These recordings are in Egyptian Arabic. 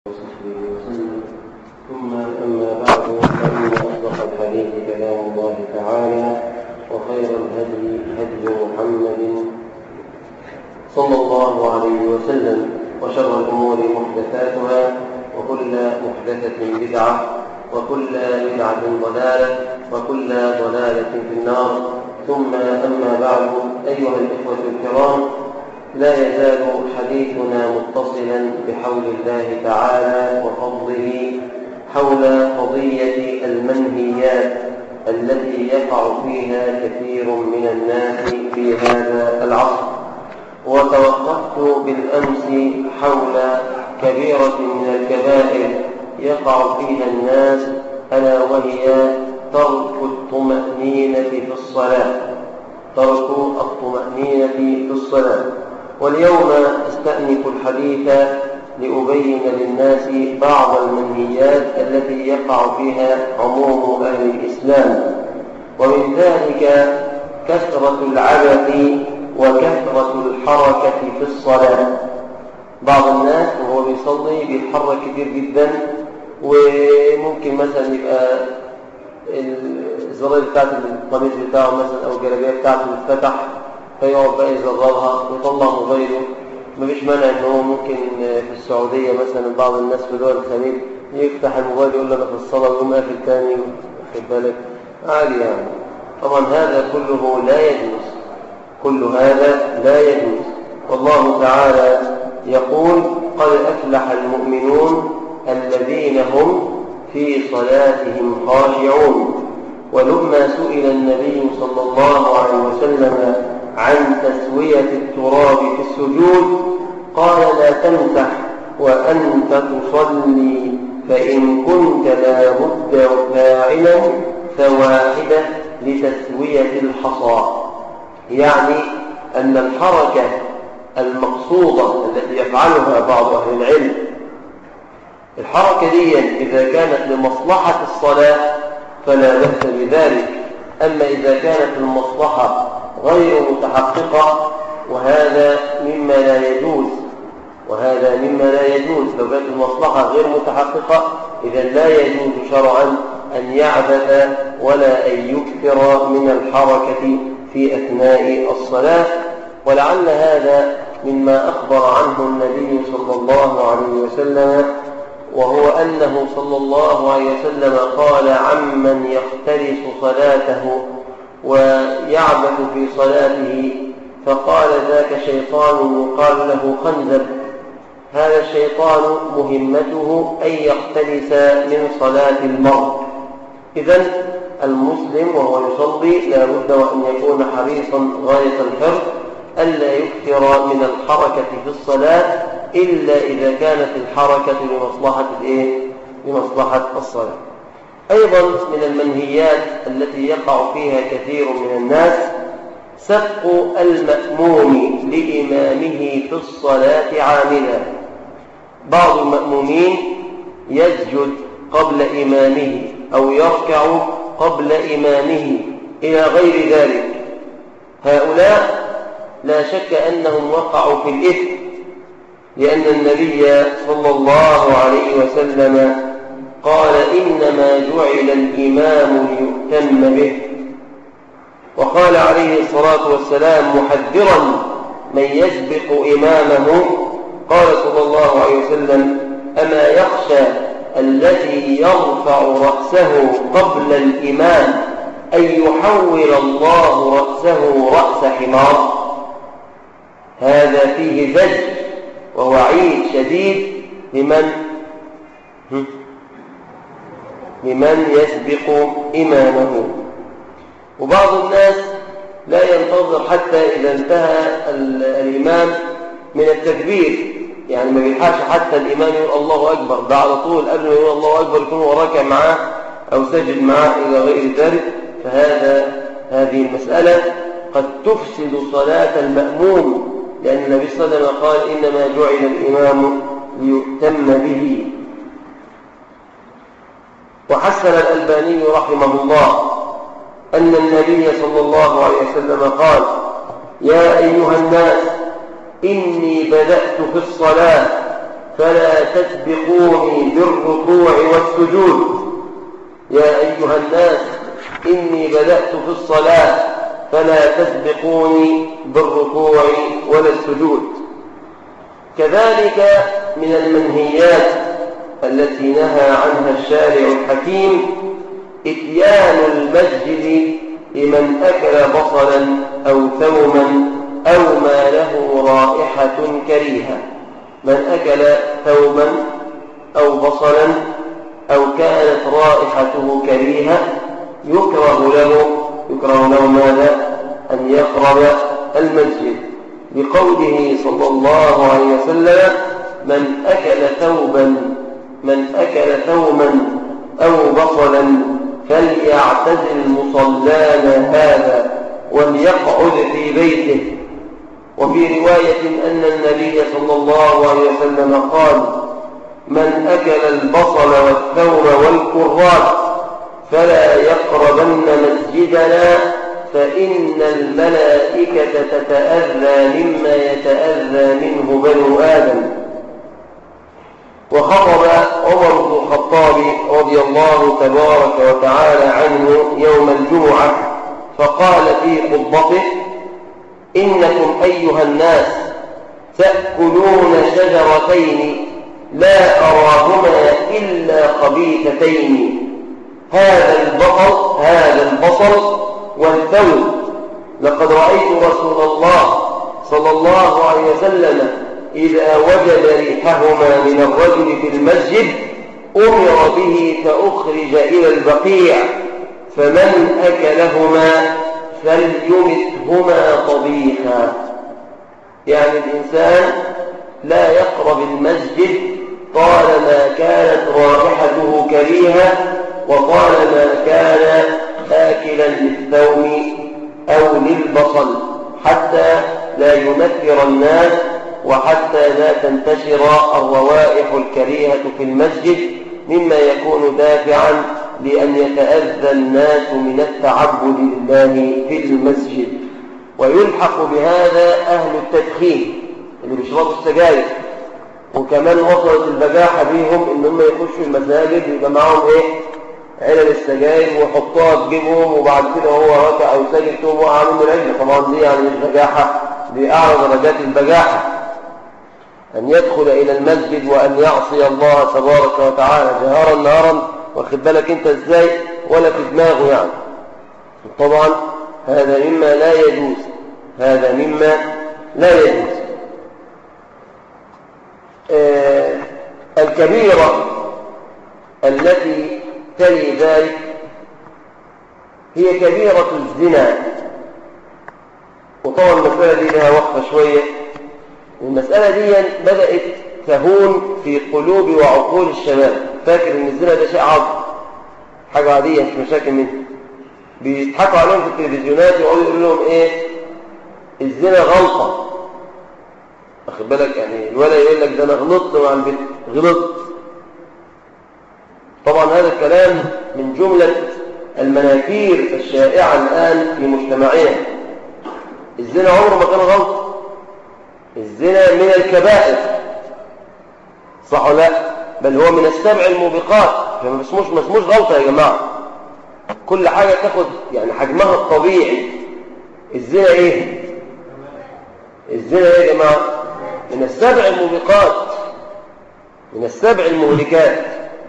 وصحبه وسلم ثم أما بعد فإن أصدق الحديث كلام الله تعالى وخير الهدي هدي محمد صلى الله عليه وسلم وشر الأمور محدثاتها وكل محدثة بدعة وكل بدعة ضلالة وكل ضلالة في النار ثم أما بعد أيها الإخوة الكرام لا يزال حديثنا متصلا بحول الله تعالى وفضله حول قضية المنهيات التي يقع فيها كثير من الناس في هذا العصر وتوقفت بالأمس حول كبيرة من الكبائر يقع فيها الناس ألا وهي ترك الطمأنينة في الصلاة ترك الطمأنينة في الصلاة واليوم استأنف الحديث لأبين للناس بعض المنهيات التي يقع فيها عموم أهل الإسلام ومن ذلك كثرة العبث وكثرة الحركة في الصلاة بعض الناس وهو بيصلي بيتحرك كتير جدا وممكن مثلا يبقى الزراير بتاعت القميص بتاعه مثلا او الجلابيه بتاعته تتفتح فيقعد بقى يزررها ويطلع موبايله مفيش مانع ان هو ممكن في السعوديه مثلا بعض الناس في دول الخليج يفتح الموبايل يقول له انا في الصلاه ويقوم قافل تاني واخد بالك عادي يعني طبعا هذا كله لا يجوز كل هذا لا يجوز والله تعالى يقول قد افلح المؤمنون الذين هم في صلاتهم خاشعون ولما سئل النبي صلى الله عليه وسلم عن تسوية التراب في السجود قال لا تمسح وأنت تصلي فإن كنت لا بد فاعلا فواحدة لتسوية الحصى يعني أن الحركة المقصودة التي يفعلها بعض أهل العلم الحركة دي إذا كانت لمصلحة الصلاة فلا بأس بذلك أما إذا كانت المصلحة غير متحققة وهذا مما لا يجوز وهذا مما لا يجوز لو كانت المصلحة غير متحققة إذا لا يجوز شرعا أن يعبث ولا أن يكثر من الحركة في أثناء الصلاة ولعل هذا مما أخبر عنه النبي صلى الله عليه وسلم وهو أنه صلى الله عليه وسلم قال عمن يختلس صلاته ويعبث في صلاته فقال ذاك شيطان يقال له خنزب هذا الشيطان مهمته أن يختلس من صلاة المرء إذا المسلم وهو يصلي لا بد وأن يكون حريصا غاية الحرص ألا يكثر من الحركة في الصلاة إلا إذا كانت الحركة لمصلحة الإيه؟ لمصلحة الصلاة أيضا من المنهيات التي يقع فيها كثير من الناس سبق المأموم لإمامه في الصلاة عاملا بعض المأمومين يسجد قبل إمامه أو يركع قبل إمامه إلى غير ذلك هؤلاء لا شك أنهم وقعوا في الإثم لأن النبي صلى الله عليه وسلم قال إنما جعل الإمام ليؤتم به وقال عليه الصلاة والسلام محذرا من يسبق إمامه قال صلى الله عليه وسلم أما يخشى الذي يرفع رأسه قبل الإمام أن يحول الله رأسه رأس حمار هذا فيه زج ووعيد شديد لمن لمن يسبق إمامه وبعض الناس لا ينتظر حتى إذا انتهى الإمام من التكبير يعني ما بيلحقش حتى الإمام يقول الله أكبر ده على طول قبل ما يقول الله أكبر يكون هو راكع معاه أو سجد معاه إلى غير ذلك فهذا هذه المسألة قد تفسد صلاة المأموم لأن النبي صلى الله عليه وسلم قال إنما جعل الإمام ليؤتم به وحسن الألباني رحمه الله أن النبي صلى الله عليه وسلم قال يا أيها الناس إني بدأت في الصلاة فلا تسبقوني بالركوع والسجود يا أيها الناس إني بدأت في الصلاة فلا تسبقوني بالركوع ولا السجود كذلك من المنهيات التي نهى عنها الشارع الحكيم اتيان المسجد لمن أكل بصلا أو ثوما أو ما له رائحة كريهة من أكل ثوبا أو بصلا أو كانت رائحته كريهة يكره له يكره له ماذا أن يقرب المسجد بقوله صلى الله عليه وسلم من أكل ثوبا من أكل ثوما أو بصلا فليعتزل مصلانا هذا وليقعد في بيته وفي رواية أن النبي صلى الله عليه وسلم قال من أكل البصل والثوم والكرات فلا يقربن مسجدنا فإن الملائكة تتأذى مما يتأذى منه بنو آدم وخطب عمر بن الخطاب رضي الله تبارك وتعالى عنه يوم الجمعة فقال في خطبته إنكم أيها الناس تأكلون شجرتين لا أراهما إلا خبيثتين هذا البصل هذا البصل والثوم لقد رأيت رسول الله صلى الله عليه وسلم إذا وجد ريحهما من الرجل في المسجد أمر به فأخرج إلى البقيع فمن أكلهما فليمتهما طبيخا يعني الإنسان لا يقرب المسجد طالما كانت رائحته كريهة وطالما كان آكلا للثوم أو للبصل حتى لا ينكر الناس وحتى لا تنتشر الروائح الكريهة في المسجد مما يكون دافعا لأن يتأذى الناس من التعبد لله في المسجد ويلحق بهذا أهل التدخين اللي بيشربوا السجاير وكمان وصلت البجاحة بيهم إن هم يخشوا المساجد يبقى معاهم إيه علل السجاير ويحطوها في جيبهم وبعد كده هو راكع أو ساجد تقوم وقع منه العلم طبعا دي يعني مش بجاحة دي أعلى درجات البجاحة أن يدخل إلى المسجد وأن يعصي الله تبارك وتعالى جهارا نهارا واخد بالك أنت إزاي ولا في دماغه يعني طبعا هذا مما لا يجوز هذا مما لا يجوز آه الكبيرة التي تلي ذلك هي كبيرة الزنا وطبعا المسألة دي لها وقفة شوية المسألة دي بدأت تهون في قلوب وعقول الشباب فاكر ان الزنا ده شيء عظيم حاجة عادية مش مشاكل منه بيضحكوا عليهم في التلفزيونات ويقعدوا يقولوا لهم ايه الزنا غلطة واخد بالك يعني الولد يقول لك ده انا غلطت مع البنت غلطت طبعا هذا الكلام من جملة المناكير الشائعة الآن في مجتمعنا الزنا عمره ما كان غلط الزنا من الكبائر صح ولا لا بل هو من السبع الموبقات فما اسموش ما اسموش غلطة يا جماعة كل حاجة تاخد يعني حجمها الطبيعي الزنا ايه الزنا ايه يا جماعة من السبع الموبقات من السبع المهلكات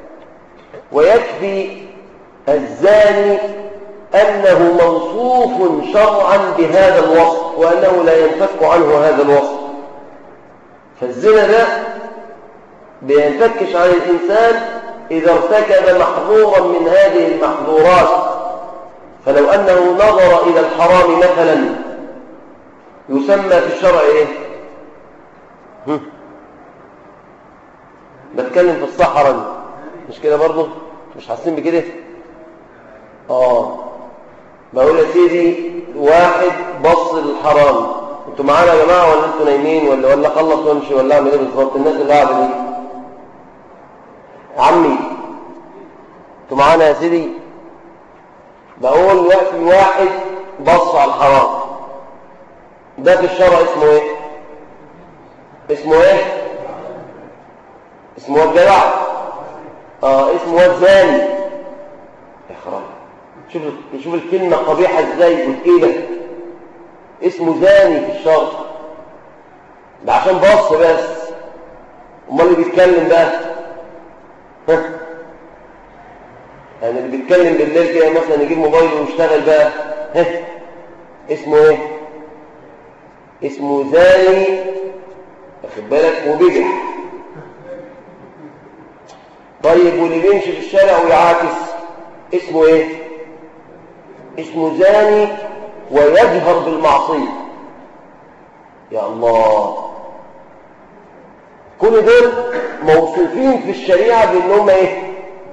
ويكفي الزاني أنه موصوف شرعا بهذا الوصف وأنه لا ينفك عنه هذا الوصف فالزنا ده بينفكش عن الإنسان إذا ارتكب محظورا من هذه المحظورات فلو أنه نظر إلى الحرام مثلا يسمى في الشرع إيه؟ بتكلم في الصحراء مش كده برضه مش حاسين بكده اه بقول يا سيدي واحد بص للحرام انتوا معانا يا جماعه ولا انتوا نايمين ولا ولا خلص وامشي ولا اعمل ايه بالظبط الناس اللي قاعده دي عمي انتوا معانا يا سيدي بقول وقت واحد بص على الحرام ده في الشرع اسمه ايه اسمه ايه اسمه واد جدع اه اسمه واد زاني يا خراب شوف شوف الكلمة قبيحة ازاي وتقيلة اسمه زاني في الشرع ده عشان بص بس امال اللي بيتكلم بقى ها يعني اللي بيتكلم بالليل كده مثلا يجيب موبايله ويشتغل بقى ها اسمه ايه اسمه زاني واخد بالك وبجح طيب واللي بيمشي في الشارع ويعاكس اسمه ايه اسمه زاني ويجهر بالمعصيه يا الله كل دول موصوفين في الشريعه بانهم ايه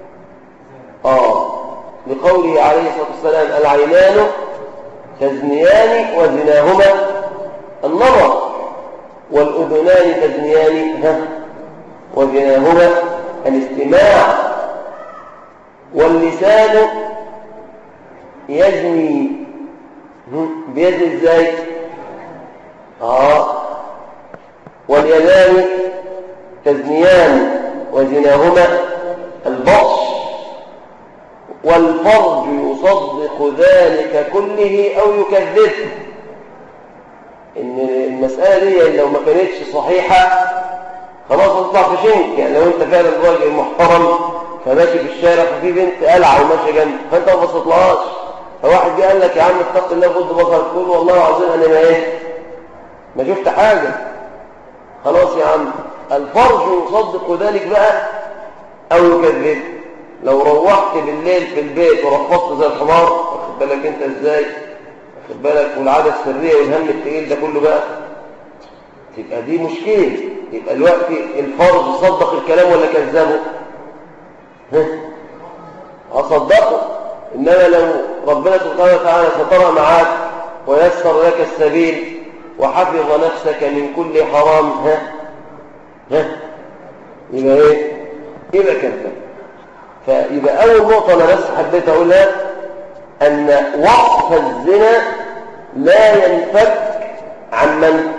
اه لقوله عليه الصلاه والسلام العينان تزنيان وزناهما النظر والأذنان تزنيان ها وزناهما الاستماع واللسان يزني بيزني ازاي اه واليدان تزنيان وزناهما البطش والفرج يصدق ذلك كله أو يكذبه إن المسألة دي لو ما كانتش صحيحة خلاص هتطلع في شنك يعني لو أنت فعلا راجل محترم فماشي في الشارع ففي بنت قلعة وماشية جنبك فأنت ما بصيتلهاش فواحد جه قال لك يا عم اتق الله غض بصرك تقول والله العظيم أنا ما إيه ما شفت حاجة خلاص يا عم الفرج يصدق ذلك بقى أو يكذبه لو روحت بالليل في البيت ورفضت زي الحمار واخد بالك انت ازاي واخد بالك والعاده السريه والهم الثقيل ده كله بقى تبقى دي مشكله يبقى الوقت الفرض صدق الكلام ولا كذبه ها اصدقه انما لو ربنا سبحانه وتعالى سترى معاك ويسر لك السبيل وحفظ نفسك من كل حرام ها ها يبقى ايه يبقى كذب فيبقى أول نقطة أنا بس حبيت أقولها أن وصف الزنا لا ينفك عن من؟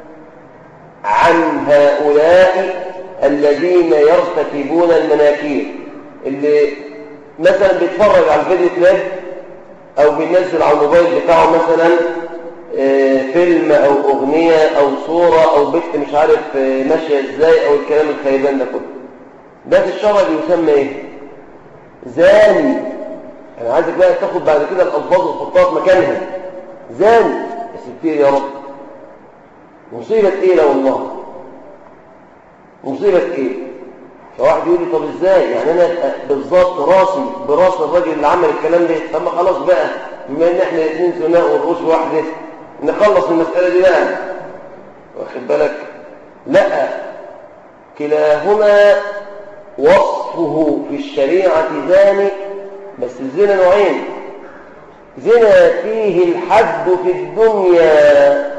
عن هؤلاء الذين يرتكبون المناكير اللي مثلا بيتفرج على الفيديو كليب أو بينزل على الموبايل بتاعه مثلا فيلم أو أغنية أو صورة أو بنت مش عارف ماشية إزاي أو الكلام الخيبان ده كله ده في الشرع يسمى إيه؟ زاني انا عايزك بقى تاخد بعد كده الالفاظ وتحطها في مكانها زاني يا ستير يا رب مصيبه ايه والله مصيبه ايه فواحد يقول لي طب ازاي يعني انا بالظبط راسي براس الراجل اللي عمل الكلام ده طب خلاص بقى بما ان احنا الاثنين ثناء والرؤوس واحده نخلص المساله دي بقى واخد بالك لا كلاهما وصفه في الشريعة زاني بس الزنا نوعين زنا فيه الحد في الدنيا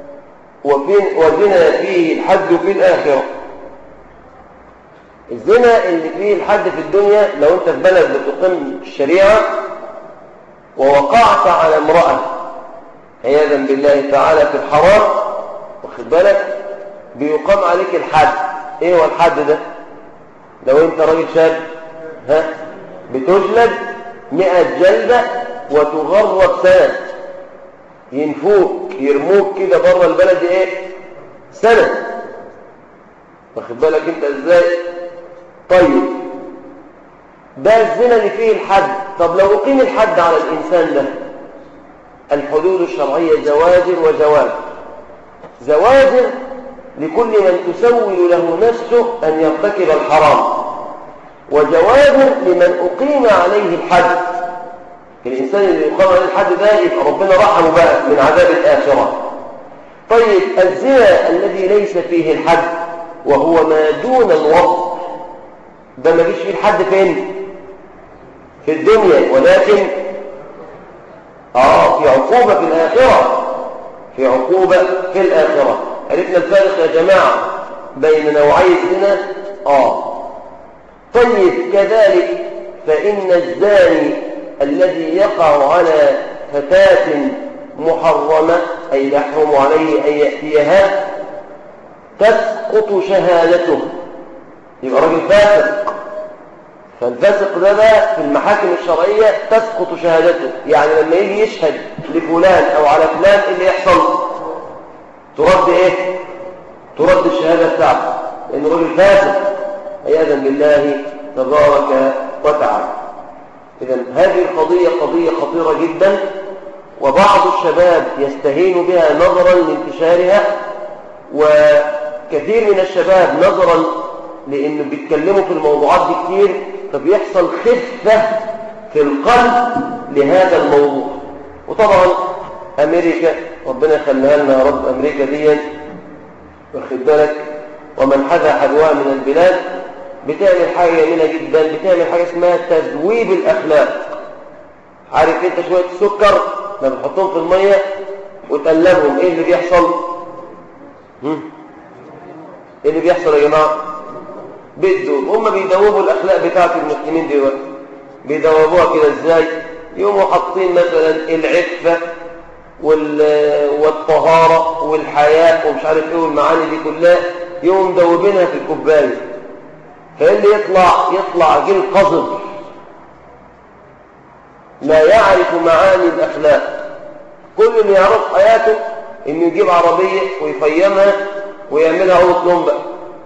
وزنا فيه الحد في الآخرة الزنا اللي فيه الحد في الدنيا لو انت في بلد بتقيم الشريعة ووقعت على امرأة عياذا بالله تعالى في الحرام واخد بالك بيقام عليك الحد ايه هو الحد ده لو انت راجل شاب ها بتجلد مئة جلدة وتغرب سنة ينفوك يرموك كده بره البلد ايه سنة واخد بالك انت ازاي طيب ده الزنا اللي فيه الحد طب لو اقيم الحد على الانسان ده الحدود الشرعية زواجر وزواج زواجر لكل من تسول له نفسه أن يرتكب الحرام وجواب لمن أقيم عليه الحد الإنسان اللي يقام عليه الحد ده يبقى ربنا رحمه بقى من عذاب الآخرة طيب الزنا الذي ليس فيه الحد وهو ما دون الوصف ده ما فيش فيه الحد فين في الدنيا ولكن آه في عقوبة في الآخرة في عقوبة في الآخرة عرفنا الفارق يا جماعة بين نوعي الزنا آه طيب كذلك فإن الزاني الذي يقع على فتاة محرمة أي يحرم عليه أن يأتيها تسقط شهادته يبقى راجل فاسق فالفاسق ده بقى في المحاكم الشرعية تسقط شهادته يعني لما يجي يشهد لفلان أو على فلان إيه اللي يحصل ترد إيه ترد الشهادة بتاعته لأنه راجل فاسق عياذا بالله تبارك وتعالى إذا هذه القضية قضية خطيرة جدا وبعض الشباب يستهين بها نظرا لانتشارها وكثير من الشباب نظرا لأنه بيتكلموا في الموضوعات دي كتير فبيحصل خفة في القلب لهذا الموضوع وطبعا أمريكا ربنا يخليها لنا يا رب أمريكا دي واخد بالك ومن حذا حذوها من البلاد بتعمل حاجة جميلة جدا بتعمل حاجة اسمها تذويب الأخلاق عارف انت شوية السكر لما بتحطهم في المية وتقلبهم ايه اللي بيحصل هم؟ ايه اللي بيحصل يا جماعة بيدوا هم بيدوبوا الأخلاق بتاعت المسلمين دلوقتي بيدوبوها كده ازاي يقوموا حاطين مثلا العفة والطهارة والحياة ومش عارف ايه والمعاني دي كلها يقوم مدوبينها في الكوبايه فاللي يطلع يطلع جيل قذر لا يعرف معاني الأخلاق كل اللي يعرف حياته انه يجيب عربية ويفيمها ويعملها عروض لهم بقى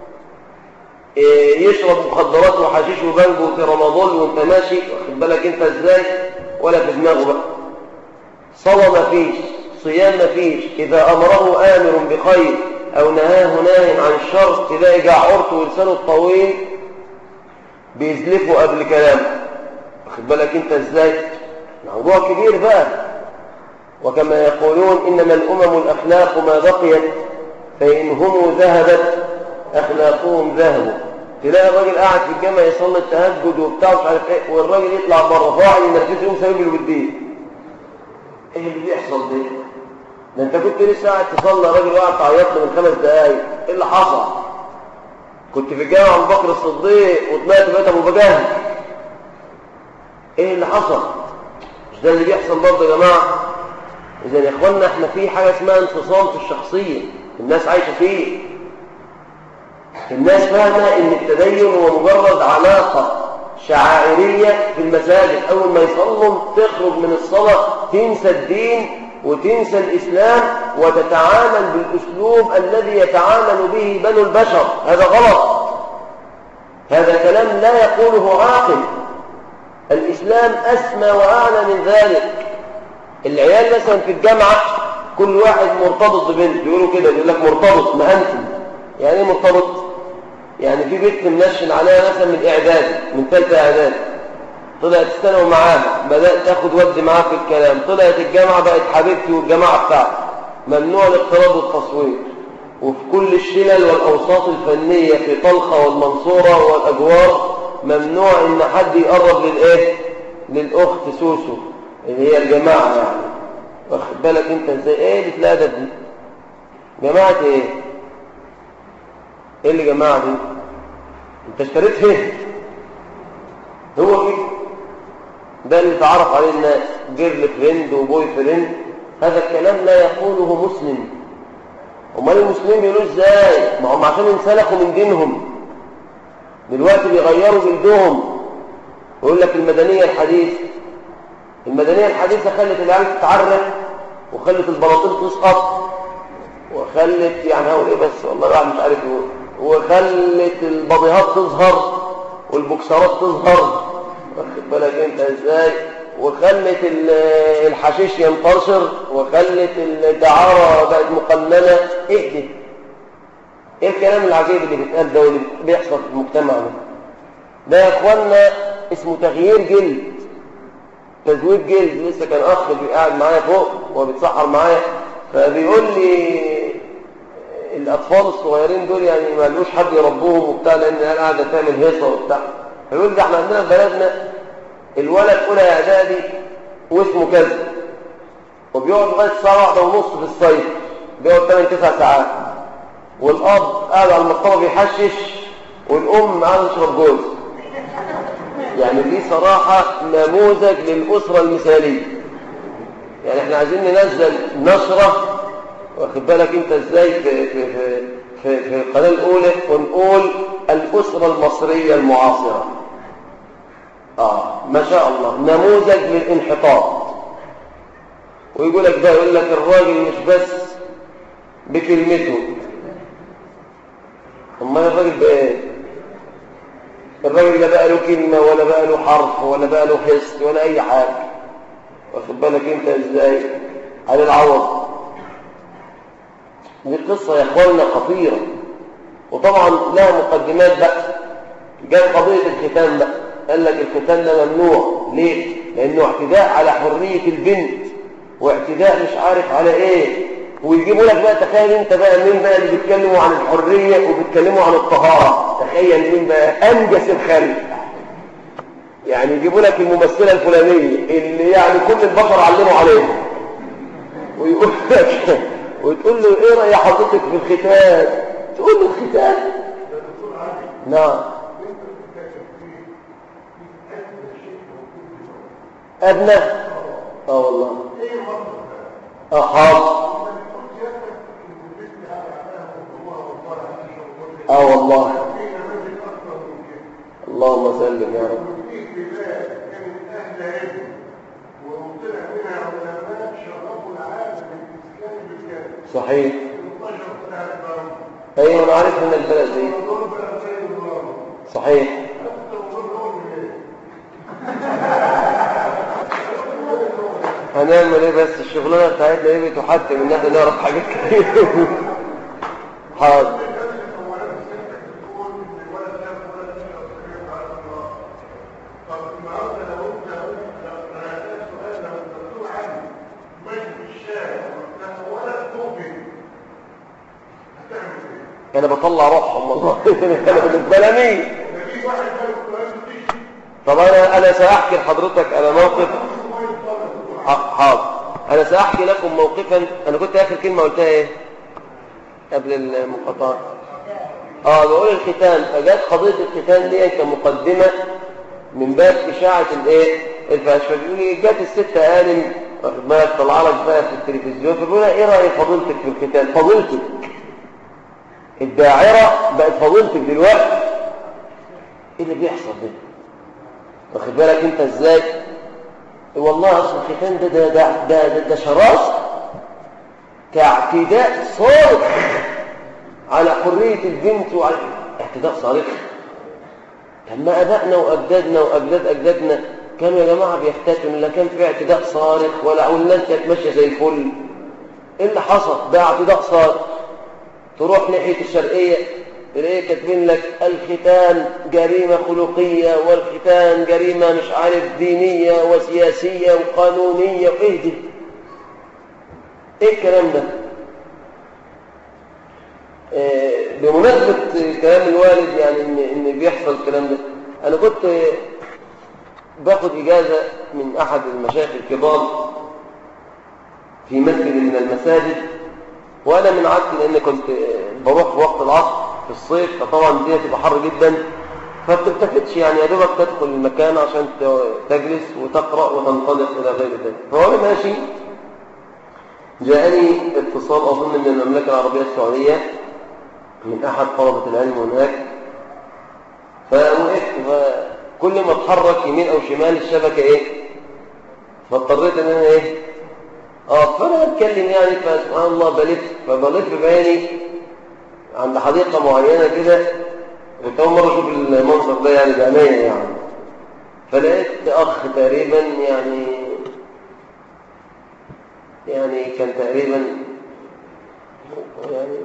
إيه يشرب مخدرات وحشيش وبنجو وترامادول وانت ماشي واخد بالك انت ازاي ولا في دماغه بقى صلاة مفيش صيام مفيش إذا أمره آمر بخير أو نهاه ناه عن الشر تلاقي جعورته ولسانه الطويل بيزلفوا قبل كلامه واخد بالك انت ازاي موضوع كبير بقى وكما يقولون إنما الأمم الأخلاق ما بقيت فإن هم ذهبت أخلاقهم ذهبوا تلاقي الراجل قاعد في الجامع يصلي التهجد وبتاع مش عارف ايه والراجل يطلع بره فاعل ينرفزه يوم سايب الودين ايه اللي بيحصل ده ده انت كنت لسه قاعد تصلي راجل قاعد تعيط له من خمس دقايق ايه اللي حصل كنت في الجامع ابو بكر الصديق وطلعت بيت ابو بجاه ايه اللي حصل مش ده اللي بيحصل برضه يا جماعه اذا يا اخوانا احنا في حاجه اسمها انفصام في الشخصيه الناس عايشه فيه الناس فاهمه ان التدين هو مجرد علاقه شعائريه في المساجد اول ما يصلوا تخرج من الصلاه تنسى الدين وتنسى الإسلام وتتعامل بالأسلوب الذي يتعامل به بنو البشر هذا غلط هذا كلام لا يقوله عاقل الإسلام أسمى وأعلى من ذلك العيال مثلا في الجامعة كل واحد مرتبط ببنت بيقولوا كده بيقول لك مرتبط مهنتم يعني ايه مرتبط يعني في بنت منشن عليها مثلا من إعداد من ثالثة إعداد طلعت الثانوي معاها بدأت تاخد ود معاه في الكلام طلعت الجامعة بقت حبيبتي والجماعة بتاعتي ممنوع الاقتراب والتصوير وفي كل الشلل والأوساط الفنية في طلخة والمنصورة والأجوار ممنوع إن حد يقرب للإيه؟ للأخت سوسو اللي هي الجماعة يعني واخد بالك أنت إزاي إيه اللي تلاقي دي؟ جماعة إيه؟ إيه اللي جماعة دي؟ أنت اشتريت فين؟ هو كده ده اللي تعرف عليه الناس جيرل فريند وبوي فريند هذا الكلام لا يقوله مسلم امال المسلمين بيقولوا ازاي ما هم عشان انسلخوا من دينهم دلوقتي بيغيروا جلدهم ويقول لك المدنيه الحديثه المدنيه الحديثه خلت العيال تتعرف وخلت البلاطين تسقط وخلت يعني هقول ايه بس والله الواحد مش عارف يقول وخلت البضيهات تظهر والبوكسرات تظهر واخد بالك انت ازاي وخلت الحشيش ينتشر وخلت الدعارة بقت مقننة ايه ده ايه الكلام العجيب اللي بيتقال ده واللي بيحصل في المجتمع ده ده يا اخوانا اسمه تغيير جلد تزويد جلد لسه كان اخ قاعد معايا فوق وبيتسحر معايا فبيقول لي الاطفال الصغيرين دول يعني ما لوش حد يربوهم وبتاع لان العيال قاعده تعمل هيصه وبتاع فيقول ده احنا عندنا في بلدنا الولد اولى اعدادي واسمه كذا وبيقعد لغايه الساعه واحدة ونص في الصيف بيقعد 8 9 ساعات والاب قاعد على المكتبه بيحشش والام قاعده تشرب جوز يعني دي صراحه نموذج للاسره المثاليه يعني احنا عايزين ننزل نشره واخد بالك انت ازاي في, في, في, في, في القناة الأولى ونقول الأسرة المصرية المعاصرة آه ما شاء الله نموذج للانحطاط ويقول لك ده يقول لك الراجل مش بس بكلمته امال الراجل بايه الراجل لا بقى له كلمه ولا بقى له حرف ولا بقى له حس ولا اي حاجه واخد بالك انت ازاي على العوض دي قصه يا اخواننا خطيره وطبعا لها مقدمات بقى جاء قضيه الختان بقى قال لك الختان ده ممنوع ليه لانه اعتداء على حريه البنت واعتداء مش عارف على ايه ويجيبوا لك بقى تخيل انت بقى مين بقى اللي بيتكلموا عن الحريه وبيتكلموا عن الطهاره تخيل مين بقى انجس الخلق يعني يجيبوا لك الممثله الفلانيه اللي يعني كل البشر علموا عليها ويقول لك وتقول له ايه راي حضرتك في الختان تقول له الختان نعم ادنى اه والله اه حاضر اه والله اللهم سلم يا رب صحيح ايوه انا عارف من البلد دي صحيح هنعمل ايه بس الشغلانه بتاعتنا ايه بتحتم ان احنا نعرف حاجات كتير حاضر انا بطلع روحهم والله انا بالنسبه لي مين طب انا انا ساحكي لحضرتك انا موقف حاضر انا ساحكي لكم موقفا انا كنت اخر كلمه قلتها ايه قبل المقاطعه اه بقول الختان فجت قضيه الختان دي كمقدمه من باب اشاعه الايه الفحش فبيقول لي جت الست هانم واخد بالك طلع لك بقى في التلفزيون فبيقول ايه راي فضيلتك في الختان فضيلتك الداعره بقت فضيلتك دلوقتي ايه اللي بيحصل ده واخد بالك انت ازاي والله اصل الختان ده ده ده ده, ده, ده شراسه كاعتداء صارخ على حريه البنت وعلى اعتداء صارخ طب ما ابائنا واجدادنا واجداد اجدادنا كانوا يا جماعه بيختتنوا لا كان في اعتداء صارخ ولا والناس كانت ماشيه زي الفل ايه اللي حصل ده اعتداء صارخ تروح ناحيه الشرقيه تلاقيه كاتبين لك الختان جريمة خلقية والختان جريمة مش عارف دينية وسياسية وقانونية وايه دي ايه الكلام ده إيه بمناسبة كلام الوالد يعني ان, إن بيحصل الكلام ده انا كنت باخد اجازة من احد المشايخ الكبار في مسجد من المساجد وانا من عادتي لان كنت بروح في وقت العصر في الصيف فطبعا الدنيا تبقى حر جدا فبتلتفتش يعني يا دوبك تدخل المكان عشان تجلس وتقرا وتنطلق الى غير ذلك فوانا ماشي جاءني اتصال اظن من المملكه العربيه السعوديه من احد طلبه العلم هناك فوقفت فكل ما اتحرك يمين او شمال الشبكه ايه فاضطريت ان انا ايه اه فانا اتكلم يعني فسبحان الله بلف فبلف بعيني عند حديقة معينة كده كنت أول مرة أشوف المنظر ده يعني بأمانة يعني فلقيت أخ تقريبا يعني يعني كان تقريبا يعني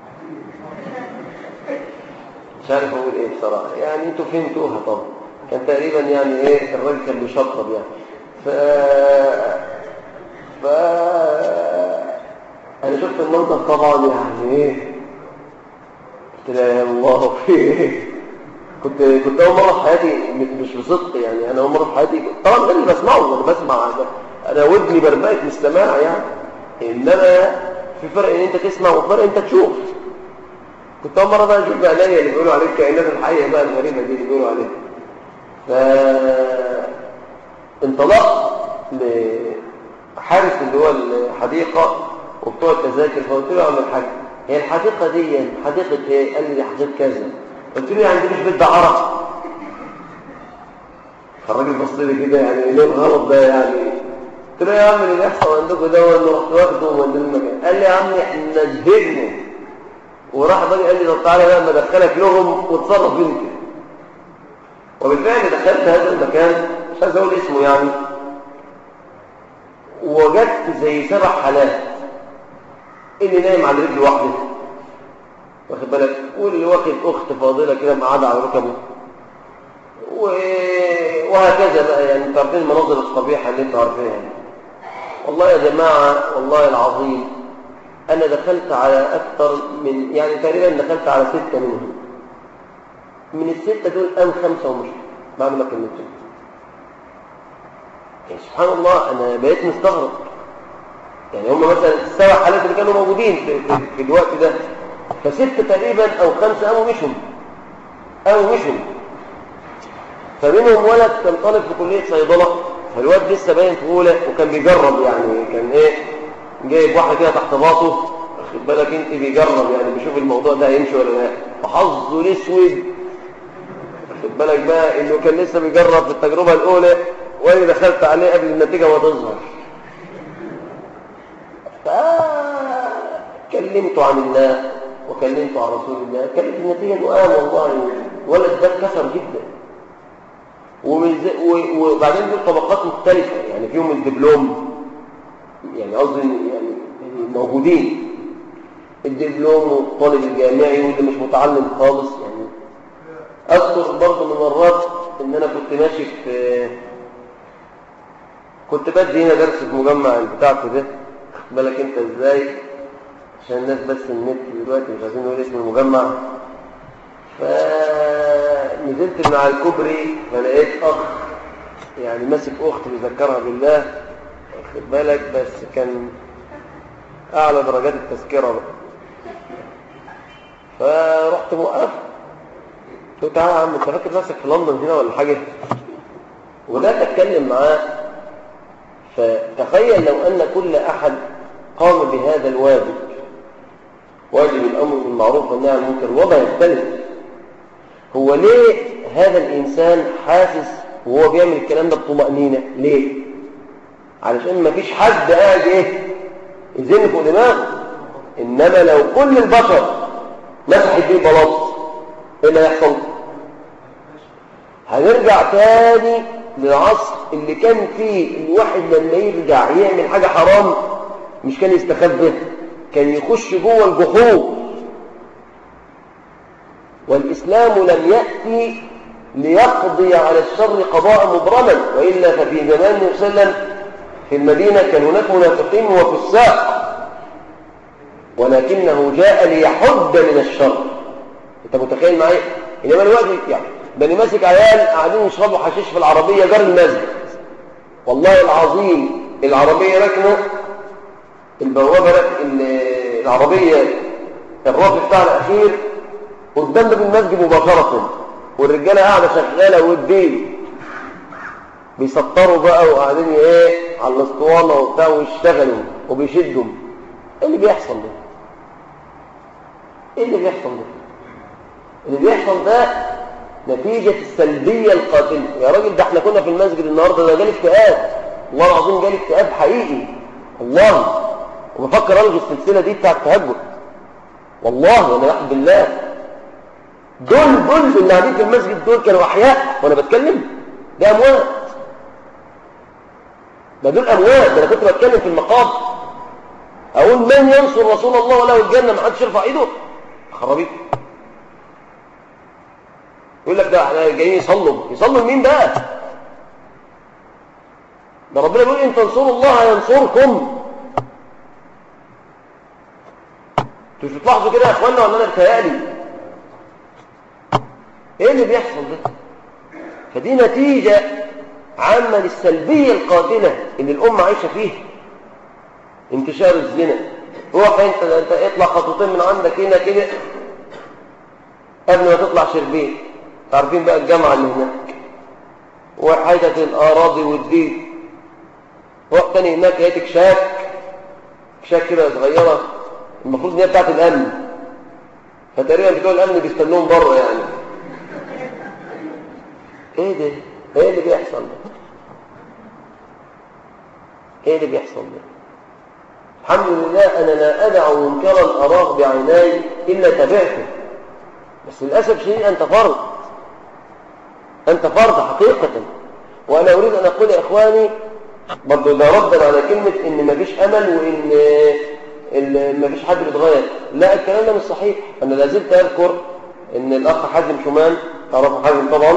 مش عارف أقول إيه بصراحة يعني أنتوا فهمتوها طبعا كان تقريبا يعني إيه الراجل كان بيشطب يعني ف ف أنا شفت المنظر طبعا يعني إيه قلت لا يا الله في ايه كنت كنت اول مره في حياتي مش بصدق يعني انا اول مره في حياتي طبعا ده اللي بسمعه انا بسمع انا ودني بربقت من السماع يعني انما في فرق ان انت تسمع وفرق انت تشوف كنت اول مره بقى اشوف بعينيا اللي بيقولوا عليه الكائنات الحيه بقى الغريبه دي اللي بيقولوا عليها ف انطلقت لحارس اللي هو الحديقه وبتوع التذاكر فقلت له يا عم الحاج هي الحديقة دي حديقة ايه قال لي دي حديقة كذا قلت له يعني دي مش بيت دعارة فالراجل بص لي كده يعني ليه الغلط ده يعني قلت له يا عم اللي بيحصل عندكم ده ولا رحت واخده ومن المكان قال لي يا عم احنا زهقنا وراح الراجل قال لي طب تعالى بقى اما ادخلك لهم وتصرف انت وبالفعل دخلت هذا المكان مش عايز اقول اسمه يعني ووجدت زي سبع حالات اللي نايم على رجل واحده واخد بالك واللي واخد اخت فاضله كده مقعده على ركبه و... وهكذا بقى يعني انتوا عارفين المناظر القبيحه اللي انتوا عارفينها يعني. والله يا جماعه والله العظيم انا دخلت على اكثر من يعني تقريبا دخلت على سته منهم من السته دول قام خمسه ومشوا بعد ما كملت يعني سبحان الله انا بقيت مستغرب يعني هم مثلا السبع حالات اللي كانوا موجودين في, في, في الوقت ده فستة تقريبا او خمسة قاموا مشوا قاموا مشوا فمنهم ولد كان طالب في كلية صيدلة فالواد لسه باين في اولى وكان بيجرب يعني كان ايه جايب واحدة كده تحت باطه واخد بالك انت بيجرب يعني بيشوف الموضوع ده هيمشي ولا لا فحظه الاسود واخد بالك بقى انه كان لسه بيجرب في التجربة الاولى وانا دخلت عليه قبل النتيجة ما تظهر فكلمته عن الله وكلمته عن رسول الله كانت النتيجة انه قام والله ولد ده اتكسر جدا ومن زي وبعدين دول طبقات مختلفة يعني فيهم الدبلوم يعني قصدي يعني موجودين الدبلوم والطالب الجامعي واللي مش متعلم خالص يعني اذكر برضه من مرات ان انا كنت ماشي في كنت بدي هنا درس في مجمع بتاعته ده بالك انت ازاي عشان الناس بس النت دلوقتي مش عايزين نقول اسم المجمع فنزلت من على الكوبري فلقيت اخ يعني ماسك اخت بيذكرها بالله واخد بالك بس كان اعلى درجات التذكره بقى فرحت موقف قلت له تعالى يا عم انت فاكر نفسك في لندن هنا ولا حاجه وبدات اتكلم معاه فتخيل لو ان كل احد قام بهذا الواجب واجب الامر بالمعروف والنهي عن المنكر الوضع يختلف هو ليه هذا الانسان حاسس وهو بيعمل الكلام ده بطمأنينة ليه علشان ما فيش حد قاعد ايه يزن فوق دماغه انما لو كل البشر مسحت بيه بلاط ايه اللي هيحصل هنرجع تاني للعصر اللي كان فيه الواحد لما يرجع يعمل حاجة حرام مش كان يستخبى كان يخش جوه الجحور والإسلام لم يأتي ليقضي على الشر قضاء مبرما وإلا ففي زمان النبي صلى الله عليه وسلم في المدينة كان هناك منافقين وفساق ولكنه جاء ليحد من الشر انت متخيل معايا انما الوقت يعني بني ماسك عيال قاعدين يشربوا حشيش في العربية جار المسجد والله العظيم العربية ركنه البوابة العربية الرافع بتاع الأخير قدام باب المسجد مباشرة والرجالة قاعدة شغالة والدين بيسطروا بقى وقاعدين ايه على الاسطوانة وبتاع ويشتغلوا وبيشدوا ايه اللي بيحصل ده؟ ايه اللي بيحصل ده؟ اللي بيحصل ده نتيجة السلبية القاتلة يا راجل ده احنا كنا في المسجد النهاردة ده جالي اكتئاب والله العظيم جالي اكتئاب حقيقي والله وبفكر الغي السلسلة دي بتاع التهجد والله وانا يحب بالله دول دول اللي قاعدين في المسجد دول كانوا احياء وانا بتكلم ده اموات ده دول اموات ده انا كنت بتكلم في المقام اقول من ينصر رسول الله وله الجنه ما حدش يرفع ايده خرابيط يقول لك ده احنا جايين يصلوا يصلوا لمين بقى ده ربنا بيقول ان تنصروا الله ينصركم انتوا مش بتلاحظوا كده يا اخوانا ولا انا بتهيألي ايه اللي بيحصل ده فدي نتيجة عامة للسلبية القاتلة اللي الأمة عايشة فيها انتشار الزنا روح انت انت اطلع خطوتين من عندك هنا كده قبل ما تطلع شربين عارفين بقى الجامعة اللي هناك وحيدة الأراضي والدين روح تاني هناك لقيت كشاك كشاك كده صغيرة المفروض ان هي بتاعت الامن فتقريبا بتوع الامن بيستنوهم بره يعني ايه ده ايه اللي بيحصل ده ايه اللي بيحصل ده الحمد لله انا لا ادع منكرا اراه بعيناي الا تبعته بس للاسف الشديد انت فرد انت فرد حقيقه وانا اريد ان اقول يا اخواني برضه ده ردا على كلمه ان مفيش امل وان ال- مفيش حد بيتغير لا الكلام ده مش صحيح انا لا زلت اذكر ان الاخ حازم شومان تعرفوا حازم طبعا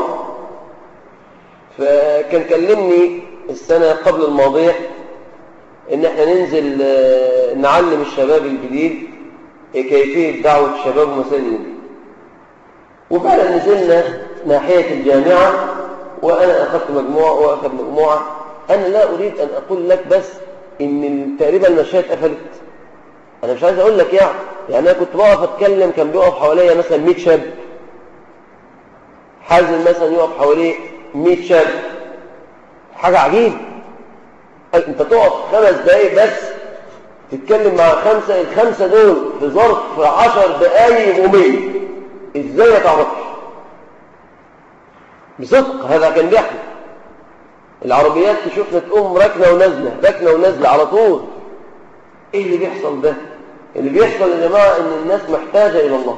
فكان كلمني السنه قبل الماضيه ان احنا ننزل آه، نعلم الشباب الجديد كيفيه دعوه الشباب ومسائل الدين وفعلا نزلنا ناحيه الجامعه وانا اخذت مجموعه واخذ مجموعه انا لا اريد ان اقول لك بس ان تقريبا المشايه اتقفلت انا مش عايز اقول لك يعني يعني انا كنت بقف اتكلم كان بيقف حواليا مثلا 100 شاب حازم مثلا يقف حواليه 100 شاب حاجه عجيبه أي انت تقف خمس دقايق بس تتكلم مع خمسه الخمسه دول في ظرف 10 دقايق يومين ازاي ما تعرفش بصدق هذا كان بيحصل العربيات تشوفنا تقوم راكنه ونازله راكنه ونازله على طول ايه اللي بيحصل ده اللي بيحصل يا جماعه ان الناس محتاجه الى الله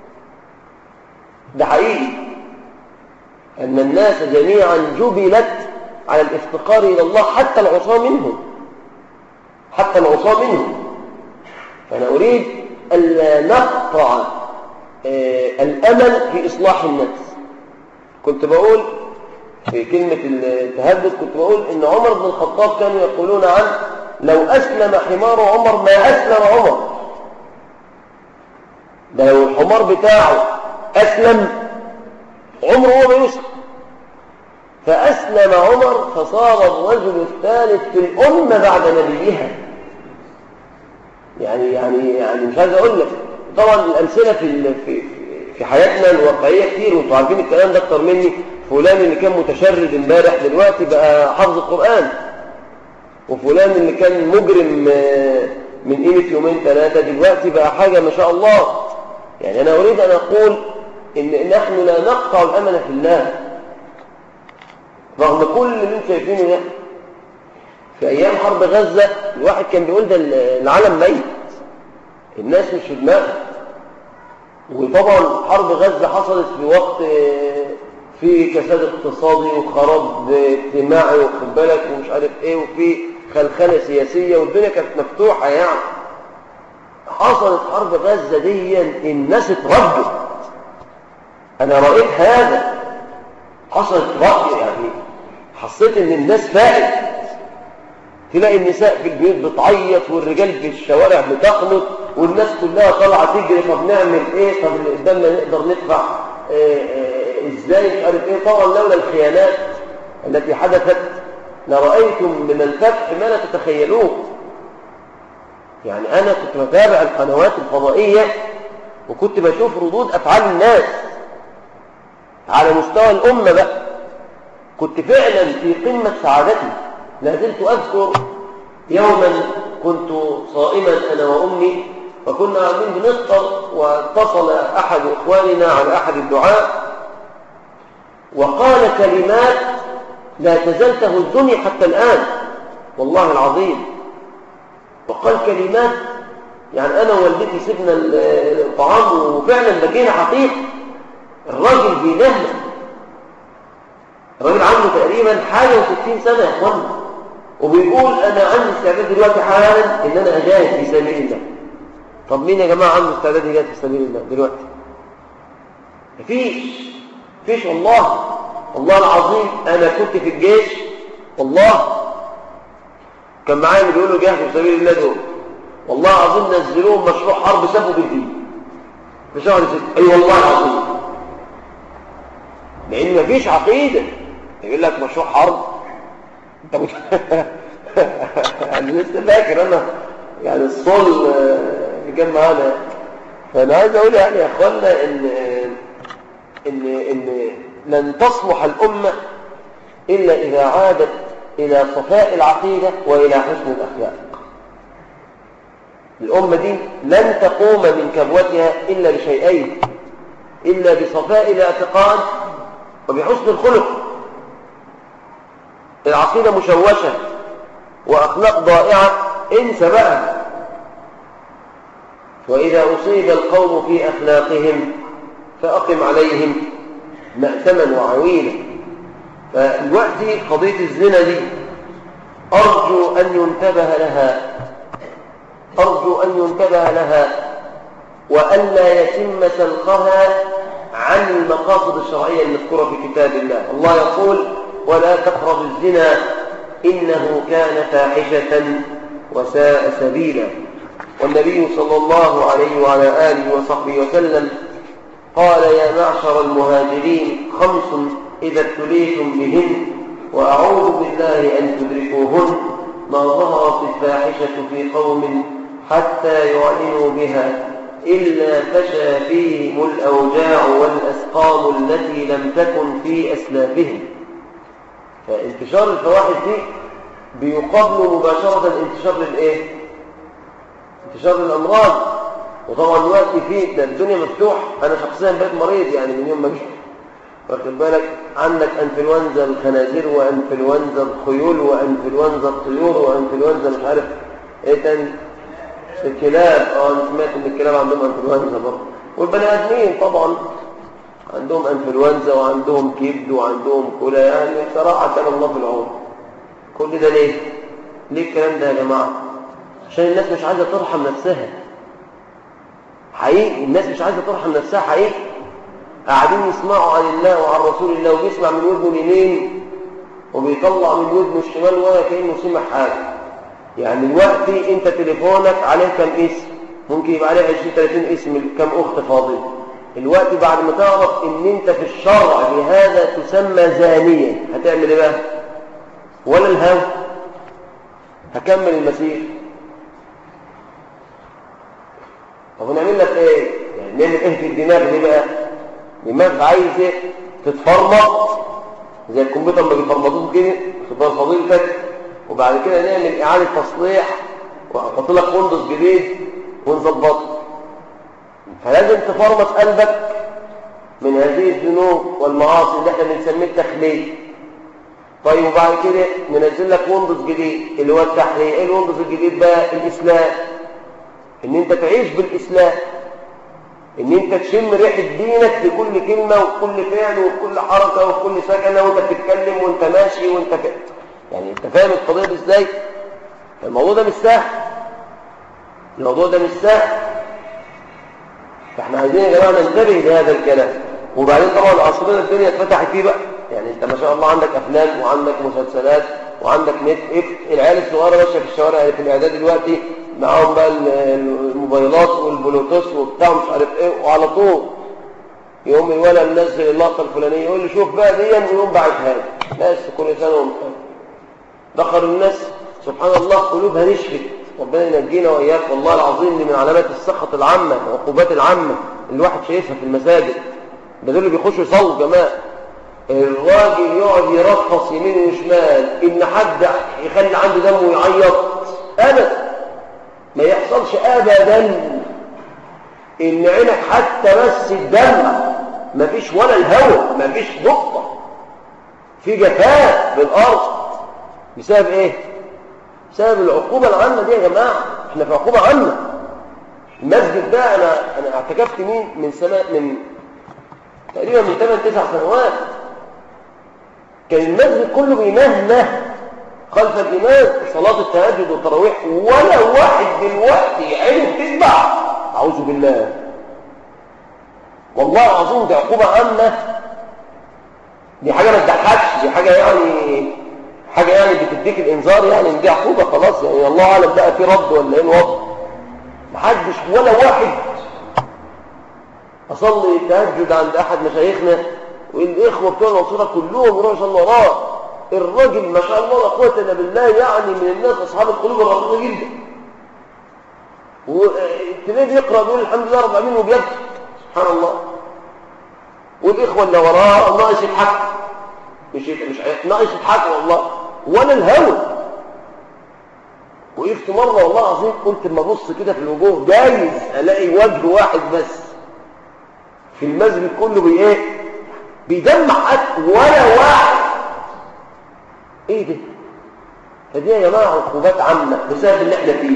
ده حقيقي ان الناس جميعا جبلت على الافتقار الى الله حتى العصاه منهم حتى العصاه منهم فانا اريد الا نقطع آه، الامل في اصلاح الناس كنت بقول في كلمة التهدد كنت بقول إن عمر بن الخطاب كانوا يقولون عنه لو أسلم حمار عمر ما أسلم عمر ده لو الحمار بتاعه أسلم عمره هو ما يسلم فأسلم عمر فصار الرجل الثالث في الأمة بعد نبيها يعني يعني يعني مش عايز أقول لك طبعا الأمثلة في ال- في في حياتنا الواقعية كتير وانتوا عارفين الكلام ده أكتر مني فلان اللي كان متشرد امبارح دلوقتي بقى حافظ القرآن وفلان اللي كان مجرم آه، من قيمة يومين ثلاثة دلوقتي بقى حاجة ما شاء الله يعني أنا أريد أن أقول إن نحن لا نقطع الأمل في الله رغم كل اللي انتم شايفينه ده في أيام حرب غزة الواحد كان بيقول ده العالم ميت الناس مش في دماغها وطبعا حرب غزة حصلت في وقت آه، في كساد اقتصادي وخراب اجتماعي واخد بالك ومش عارف ايه وفي خلخله سياسيه والدنيا كانت مفتوحه يعني حصلت حرب غزه دي الناس اترجت انا رايت هذا حصلت رأي يعني حسيت ان الناس فاقت تلاقي النساء في البيوت بتعيط والرجال في الشوارع بتخلط والناس كلها طالعه تجري طب نعمل ايه طب اللي قدامنا نقدر ندفع إيه إيه ازاي مش عارف ايه طبعا لولا الخيانات التي حدثت لرايتم من الفتح ما لا تتخيلوه يعني انا كنت بتابع القنوات الفضائيه وكنت بشوف ردود افعال الناس على مستوى الامه بقى كنت فعلا في قمه سعادتي لا زلت اذكر يوما كنت صائما انا وامي وكنا قاعدين بنفطر واتصل احد اخواننا على احد الدعاء وقال كلمات لا تزال تهزني حتى الان والله العظيم وقال كلمات يعني انا ووالدتي سيبنا الطعام وفعلا بكينا حقيقه الراجل بينهنا الراجل عنده تقريبا حاجه و60 سنه يا اخوانا وبيقول انا عندي استعداد دلوقتي حالا ان انا اجاهد في سبيل الله طب مين يا جماعه عنده استعداد يجاهد في سبيل الله دلوقتي مفيش مفيش والله والله العظيم انا كنت في الجيش والله كان معايا اللي بيقولوا جاهدوا في سبيل الله دول والله العظيم نزلوهم مشروع حرب سابوا بالدين في شهر ستة اي والله العظيم لان مفيش عقيده يقول لك مشروع حرب انت مت... يعني لسه فاكر انا يعني الصول اللي كان معانا فانا عايز اقول يعني يا اخوانا ان ان ان لن تصلح الامه الا اذا عادت الى صفاء العقيده والى حسن الاخلاق الأمة دي لن تقوم من كبوتها إلا بشيئين إلا بصفاء الاعتقاد وبحسن الخلق العقيدة مشوشة وأخلاق ضائعة انسى بقى وإذا أصيب القوم في أخلاقهم فأقم عليهم مأتما وعويلا فالوقت قضية الزنا دي أرجو أن ينتبه لها أرجو أن ينتبه لها وألا يتم سلقها عن المقاصد الشرعية المذكورة في كتاب الله الله يقول ولا تقربوا الزنا إنه كان فاحشة وساء سبيلا والنبي صلى الله عليه وعلى آله وصحبه وسلم قال يا معشر المهاجرين خمس إذا ابتليتم بهن وأعوذ بالله أن تدركوهن ما ظهرت الفاحشة في قوم حتى يعلنوا بها إلا فشى فيهم الأوجاع والأسقام التي لم تكن في أسلافهم فانتشار الفواحش دي بيقابل مباشرة انتشار للإيه؟ انتشار الأمراض وطبعا دلوقتي في ده الدنيا مفتوح أنا شخصيا بقيت مريض يعني من يوم ما جيت واخد بالك عندك انفلونزا الخنازير وانفلونزا الخيول وانفلونزا الطيور وانفلونزا مش عارف ايه تاني الكلاب اه انا سمعت ان الكلاب عندهم انفلونزا برضه والبني ادمين طبعا عندهم انفلونزا وعندهم كبد وعندهم كلى يعني بصراحه كان الله في العون كل ده ليه ليه الكلام ده يا جماعه عشان الناس مش عايزه ترحم نفسها حقيقي الناس مش عايزه ترحم نفسها حقيقي قاعدين يسمعوا عن الله وعن رسول الله وبيسمع من ودنه اليمين وبيطلع من ودنه الشمال ولا كانه سمع حاجه يعني الوقت انت تليفونك عليه كم اسم ممكن يبقى عليه 20 30 اسم كم اخت فاضل الوقت بعد ما تعرف ان انت في الشرع بهذا تسمى زانيا هتعمل ايه بقى ولا الهوى هكمل المسير طب نعمل لك ايه يعني نعمل ايه في الدماغ دي بقى دماغ عايز ايه تتفرمط زي الكمبيوتر ما بيفرمطوه كده في فضيلتك وبعد كده نعمل إعادة تصليح وأحط لك ويندوز جديد ونظبطه فلازم تفرمط قلبك من هذه الذنوب والمعاصي اللي احنا بنسميه التخليل طيب وبعد كده ننزل لك ويندوز جديد اللي هو التحليل ايه الويندوز الجديد بقى الاسلام ان انت تعيش بالاسلام ان انت تشم ريحه دينك في كل كلمه وكل فعل وكل حركه وكل سكنه وانت بتتكلم وانت ماشي وانت ف... يعني انت فاهم القضيه دي ازاي الموضوع ده مش سهل الموضوع ده مش سهل فاحنا عايزين يا جماعه ننتبه لهذا الكلام وبعدين طبعا عصرنا الدنيا اتفتحت فيه بقى يعني انت ما شاء الله عندك افلام وعندك مسلسلات وعندك نت العيال الصغيره ماشيه في الشوارع في الاعداد دلوقتي معاهم بقى الموبايلات والبلوتوث وبتاع مش عارف ايه وعلى طول يقوم الولد منزل اللقطه الفلانيه يقول لي شوف بقى دي ويقوم باعتها لي بس كل سنه وانت دخل الناس سبحان الله قلوبها نشفت ربنا ينجينا واياك والله العظيم دي من علامات السخط العامه العقوبات العامه اللي الواحد شايفها في المساجد ده دول اللي بيخشوا يصلوا جماعه الراجل يقعد يرفص يمين وشمال ان حد يخلي عنده دم ويعيط ابدا ما يحصلش ابدا ان عينك حتى بس الدم مفيش ولا الهواء مفيش نقطه في جفاف بالارض بسبب ايه بسبب العقوبه العامه دي يا جماعه احنا في عقوبه عامه المسجد ده انا انا اعتكفت مين من سنه من تقريبا من 8 9 سنوات كان المسجد كله بينهنه خلف الإمام صلاة التهجد والتراويح ولا واحد دلوقتي عينه بتتبع أعوذ بالله والله العظيم دي عقوبة عامة دي حاجة ما تضحكش دي حاجة يعني حاجة يعني بتديك الإنذار يعني إن دي عقوبة خلاص يعني الله أعلم بقى في رد ولا إيه الوضع محدش ولا واحد أصلي التهجد عند أحد مشايخنا والإخوة بتوع المنصورة كلهم يروحوا يصلوا وراه الراجل ما شاء الله لا قوه الا بالله يعني من الناس اصحاب القلوب الرقيقه جدا وتلاقيه بيقرا بيقول الحمد لله رب العالمين وبيبكي سبحان الله والاخوه اللي وراه ناقص يضحك مش مش ناقص يضحك والله ولا الهوى وقفت مرة والله العظيم قلت اما ابص كده في الوجوه جايز الاقي وجه واحد بس في المسجد كله بي ايه بيدمع حد ولا واحد ايه ده فدي يا جماعه عقوبات عامه بسبب اللي احنا فيه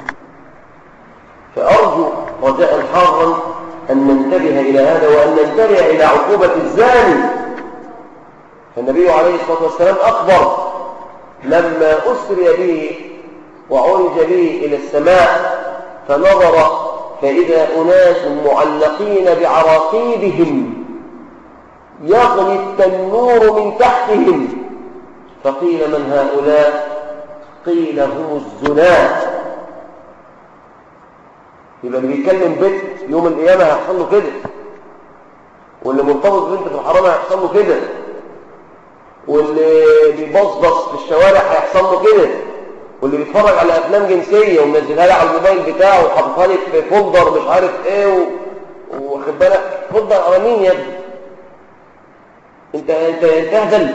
فارجو رجاء حارا ان ننتبه الى هذا وان ننتبه الى عقوبه الزاني فالنبي عليه الصلاه والسلام اخبر لما اسري به وعرج به الى السماء فنظر فاذا اناس معلقين بعراقيبهم يغلي التنور من تحتهم فقيل من هؤلاء قيل هم الزناة يبقى اللي بيتكلم بنت يوم القيامة هيحصل له كده واللي مرتبط بنت في الحرام هيحصل له كده واللي بيبصبص في الشوارع هيحصل له كده واللي بيتفرج على افلام جنسيه ومنزلها لي على الموبايل بتاعه وحاططها لي في فولدر مش عارف ايه و... واخد بالك فولدر على مين يا ابني انت انت انت اهبل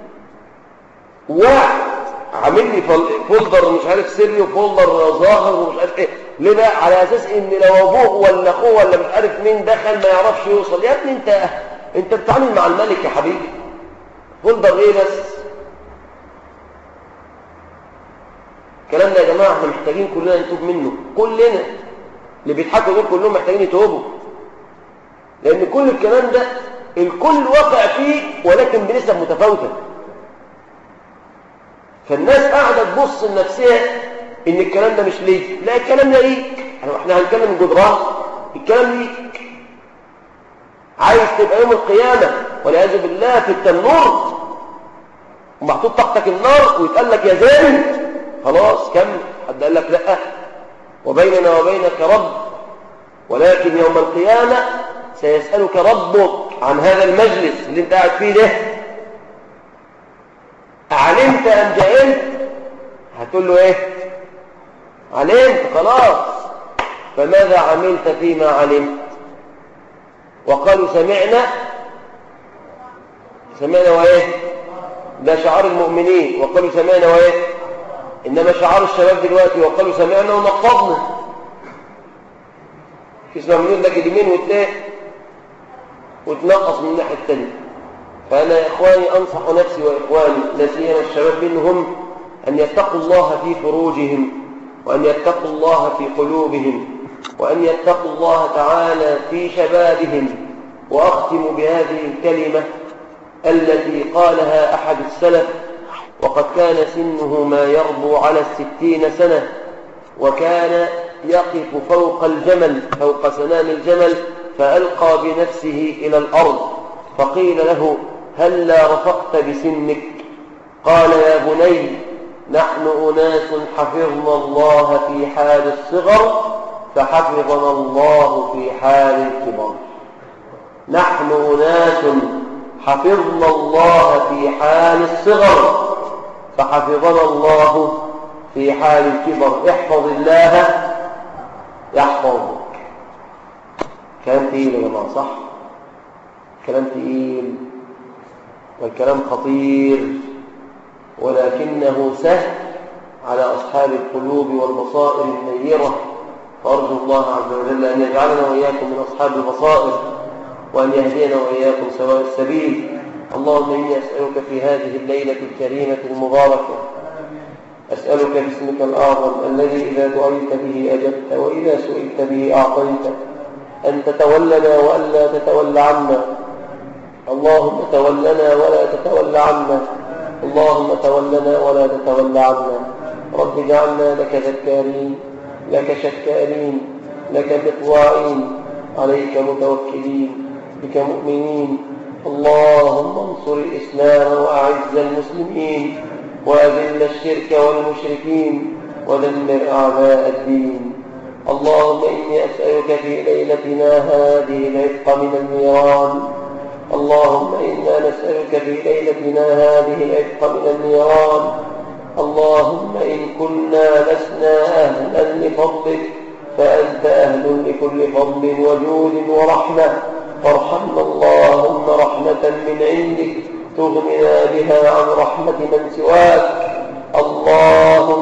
واحد عامل لي فولدر مش عارف سري وفولدر ظاهر ومش عارف ايه ليه بقى على اساس ان لو ابوه ولا اخوه ولا مش عارف مين دخل ما يعرفش يوصل يا ابني انت انت بتتعامل مع الملك يا حبيبي فولدر ايه بس الكلام ده يا جماعه احنا محتاجين كلنا نتوب منه كلنا اللي بيضحكوا دول كلهم محتاجين يتوبوا لان كل الكلام ده الكل واقع فيه ولكن بنسب متفاوته فالناس قاعده تبص لنفسها ان الكلام ده مش ليك لا الكلام ده ليك احنا هنتكلم جدران الكلام ليك عايز تبقى يوم القيامه والعياذ بالله في التنور ومحطوط تحتك النار ويتقال لك يا زاني خلاص كمل حد قال لك لا وبيننا وبينك رب ولكن يوم القيامة سيسألك ربك عن هذا المجلس اللي انت قاعد فيه ده علمت أم جهلت هتقول له ايه علمت خلاص فماذا عملت فيما علمت وقالوا سمعنا سمعنا وايه ده شعار المؤمنين وقالوا سمعنا وايه إنما شعار الشباب دلوقتي وقالوا سمعنا ونقضنا في اسمها مليون ده اليمين وتلاقي وتنقص من الناحية التانية فأنا يا إخواني أنصح نفسي وإخواني لا سيما الشباب منهم أن يتقوا الله في فروجهم وأن يتقوا الله في قلوبهم وأن يتقوا الله تعالى في شبابهم وأختم بهذه الكلمة التي قالها أحد السلف وقد كان سنه ما يربو على الستين سنة وكان يقف فوق الجمل فوق سنام الجمل فألقى بنفسه إلى الأرض فقيل له هل لا رفقت بسنك قال يا بني نحن أناس حفظنا الله في حال الصغر فحفظنا الله في حال الكبر نحن أناس حفظنا الله في حال الصغر فحفظنا الله في حال الكبر احفظ الله يحفظك كلام تقيل يا جماعه صح كلام تقيل والكلام خطير ولكنه سهل على أصحاب القلوب والبصائر النيرة فأرجو الله عز وجل أن يجعلنا وإياكم من أصحاب البصائر وأن يهدينا وإياكم سواء السبيل اللهم إني أسألك في هذه الليلة الكريمة المباركة أسألك باسمك الأعظم الذي إذا دعيت به أجبت وإذا سئلت به أعطيت أن تتولنا وألا تتول عنا اللهم تولنا ولا تتول عنا اللهم تولنا ولا تتول عنا رب اجعلنا لك ذكارين لك شكارين لك مطواعين عليك متوكلين بك مؤمنين اللهم انصر الإسلام وأعز المسلمين وأذل الشرك والمشركين ودمر أعداء الدين اللهم إني أسألك في ليلتنا هذه العتق من النيران اللهم إنا نسألك في ليلتنا هذه العتق من النيران اللهم إن كنا لسنا أهلا لفضلك فأنت أهل لكل فضل وجود ورحمة فارحمنا اللهم رحمة من عندك تغننا بها عن رحمة من سواك اللهم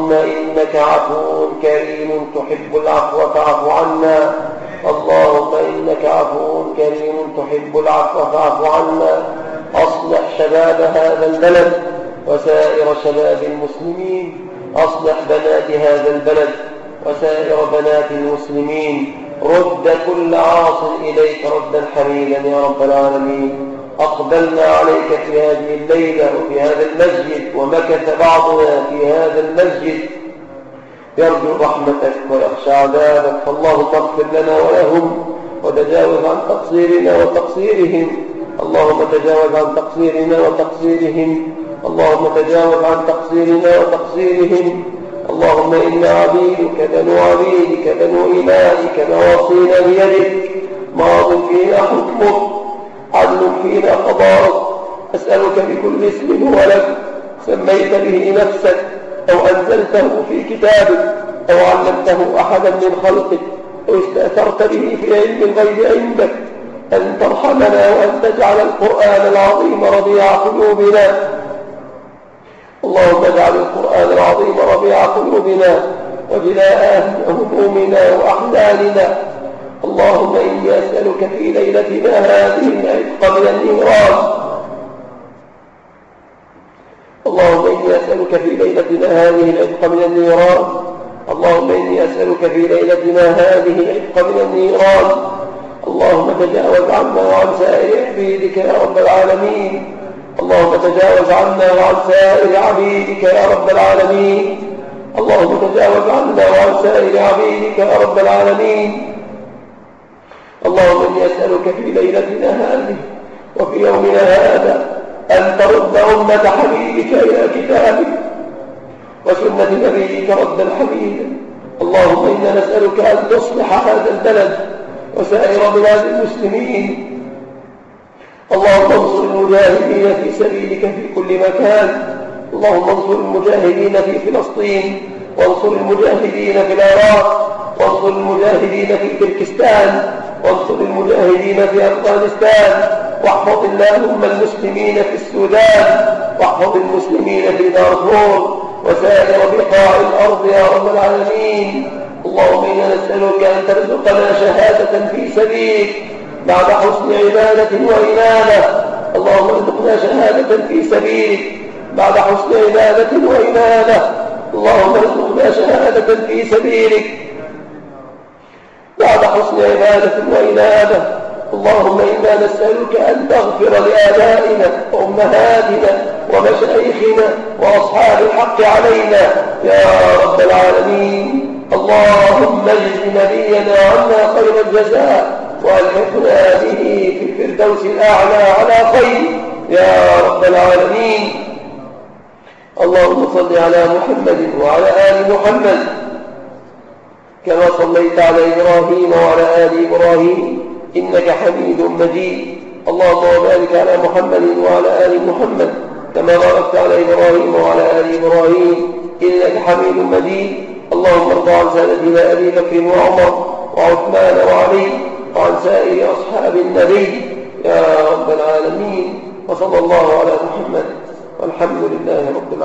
اللهم إنك عفو كريم تحب العفو فاعف عنا اللهم إنك عفو كريم تحب العفو فاعف عنا أصلح شباب هذا البلد وسائر شباب المسلمين أصلح بنات هذا البلد وسائر بنات المسلمين رد كل عاص إليك ردا حميدا يا رب العالمين أقبلنا عليك في هذه الليلة وفي هذا المسجد ومكث بعضنا في هذا المسجد يرجو رحمتك ويخشى عذابك فاللهم اغفر لنا ولهم وتجاوز عن تقصيرنا وتقصيرهم اللهم تجاوز عن تقصيرنا وتقصيرهم اللهم تجاوز عن تقصيرنا وتقصيرهم اللهم إنا عبيدك بنو عبيدك بنو إمائك نواصينا بيدك ماض فينا حكمك عدل فينا قضاءك أسألك بكل اسم هو لك سميت به نفسك أو أنزلته في كتابك أو علمته أحدا من خلقك أو استأثرت به في علم الغيب عندك أن ترحمنا وأن تجعل القرآن العظيم ربيع قلوبنا اللهم اجعل القرآن العظيم ربيع قلوبنا وجلاء همومنا وأحزاننا اللهم إني أسألك في ليلتنا هذه العتق من النيران اللهم إني أسألك في ليلتنا هذه العتق من النيران اللهم إني أسألك في ليلتنا هذه العتق من النيران اللهم تجاوز عنا وعن سائر عبيدك يا رب العالمين اللهم تجاوز عنا وعن سائر عبيدك يا رب العالمين اللهم تجاوز عنا وعن سائر عبيدك يا رب العالمين اللهم إني أسألك في ليلتنا هذه وفي يومنا هذا أن ترد أمة حبيبك إلى كتابك وسنة نبيك ردا حميدا اللهم إنا نسألك أن تصلح هذا البلد وسائر بلاد المسلمين اللهم انصر المجاهدين في سبيلك في كل مكان اللهم انصر المجاهدين في فلسطين وانصر المجاهدين في العراق وانصر المجاهدين في تركستان وانصر المجاهدين في أفغانستان واحفظ اللهم المسلمين في السودان واحفظ المسلمين في دارفور وسائر بقاع الأرض يا رب العالمين اللهم إنا نسألك أن ترزقنا شهادة في سبيلك بعد حسن عبادة وإنابة اللهم ارزقنا شهادة في سبيلك بعد حسن عبادة وإنابة اللهم ارزقنا شهادة في سبيلك بعد حسن عبادة وإنابة اللهم إنا نسألك أن تغفر لآبائنا وأمهاتنا ومشايخنا وأصحاب الحق علينا يا رب العالمين اللهم اجز نبينا عنا خير الجزاء والحقنا به في الفردوس الأعلى على خير يا رب العالمين اللهم صل على محمد وعلى آل محمد كما صليت على إبراهيم وعلى آل إبراهيم إنك حميد مجيد اللهم وبارك على محمد وعلى آل محمد كما باركت على إبراهيم وعلى آل إبراهيم إنك حميد مجيد اللهم ارضى عن سادتنا أبي بكر وعمر وعثمان وعلي وعن سائر أصحاب النبي يا رب العالمين وصلى الله على محمد والحمد لله رب العالمين